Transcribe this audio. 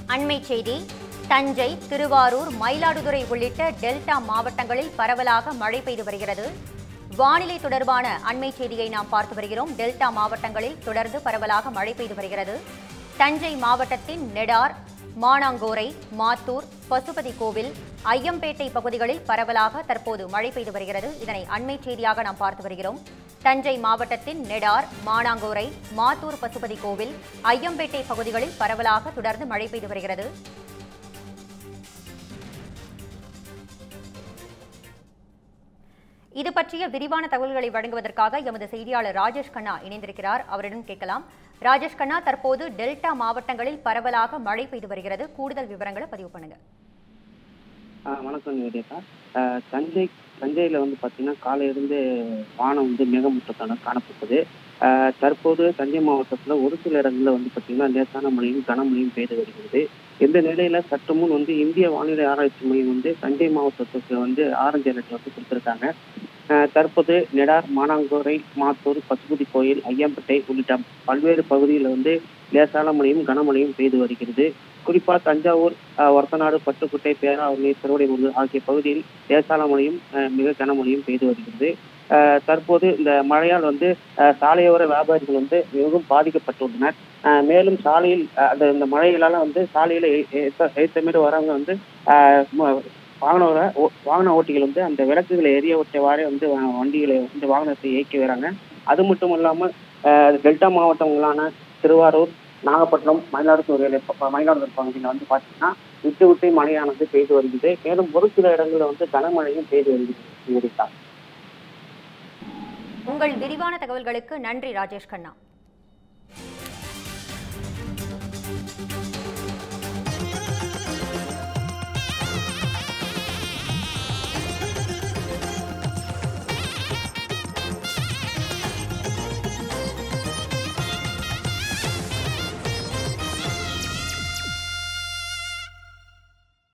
அண்மைச் செய்தி தஞ்சை திருவாரூர் மயிலாடுதுறை உள்ளிட்ட டெல்டா மாவட்டங்களில் பரவலாக மழை பெய்து வருகிறது வானிலை தொடர்பான அண்மைச் செய்தியை நாம் பார்த்து வருகிறோம் டெல்டா மாவட்டங்களில் தொடர்ந்து பரவலாக மழை பெய்து வருகிறது தஞ்சை மாவட்டத்தின் நெடார் மானாங்கோரை மாத்தூர் பசுபதி கோவில் ஐயம்பேட்டை பகுதிகளில் பரவலாக தற்போது மழை பெய்து வருகிறது இதனை அண்மைச் செய்தியாக நாம் பார்த்து வருகிறோம் தஞ்சை மாவட்டத்தின் நெடார் மானாங்கோரை மாத்தூர் பசுபதி கோவில் ஐயம்பேட்டை பகுதிகளில் பரவலாக தொடர்ந்து மழை பெய்து வருகிறது இது பற்றிய விரிவான தகவல்களை வழங்குவதற்காக எமது செய்தியாளர் ராஜேஷ் கண்ணா இணைந்திருக்கிறார் அவரிடம் கேட்கலாம் ராஜேஷ் கண்ணா தற்போது டெல்டா மாவட்டங்களில் பரவலாக மழை பெய்து வருகிறது கூடுதல் விவரங்களை பதிவு பண்ணுங்க ஆ, வணக்கம் நிவேதிதா ஆ, தஞ்சை தஞ்சையில் வந்து பார்த்தீங்கன்னா காலையிலிருந்து வானம் வந்து மேகமூட்டத்துடன் காணப்பட்டது ஆ, தற்போது தஞ்சை மாவட்டத்தில் ஒரு சில இடங்களில் வந்து பார்த்தீங்கன்னா லேசான மழையும் கனமழையும் பெய்து வருகிறது இந்த நிலையில சற்று முன் வந்து இந்திய வானிலை ஆராய்ச்சி மையம் வந்து தஞ்சை மாவட்டத்துக்கு வந்து ஆரஞ்சு அலர்ட் வந்து கொடுத்துருக்காங்க ஆ, தற்போது நெடார் மானாங்கோரை மாத்தூர் பசுபதி கோயில் ஐயம்பேட்டை உள்ளிட்ட பல்வேறு பகுதிகளில் வந்து லேசான மழையும் கனமழையும் பெய்து வருகிறது குறிப்பாக தஞ்சாவூர் அஹ், ஒரத்தநாடு பட்டுக்கோட்டை பேராவூரணி திருவடைமுருகு ஆகிய பகுதியில் லேசான மழையும் அஹ், மிக கனமழையும் பெய்து வருகிறது அஹ், தற்போது இந்த மழையால் வந்து அஹ், சாலையோர வியாபாரிகள் வந்து மிகவும் பாதிக்கப்பட்டுள்ளனர் அஹ், மேலும் சாலையில் அஹ், அந்த இந்த மழைகளால வந்து சாலையில ஏற்ற மாரி வரவங்க வந்து அஹ், ம- வாகன ஓ- ஓ- வாகன ஓட்டிகள் வந்து அந்த விளக்குகளை எரிய விட்டவாறே வந்து வ- வண்டிகளை வந்து வாகனத்தை இயக்கி வராங்க அது மட்டும் இல்லாமல் டெல்டா மாவட்டங்களான திருவாரூர் நாகப்பட்டினம் மயிலாடுதுறை ப- மயிலாடுதுறை பகுதியில் வந்து பார்த்தீங்கன்னா விட்டு விட்டு மழையானது பெய்து வருகிறது மேலும் ஒரு சில இடங்களில் வந்து கனமழையும் பெய்து வருகிறது நிவேதிதா. உங்கள் விரிவான தகவல்களுக்கு நன்றி ராஜேஷ் கண்ணா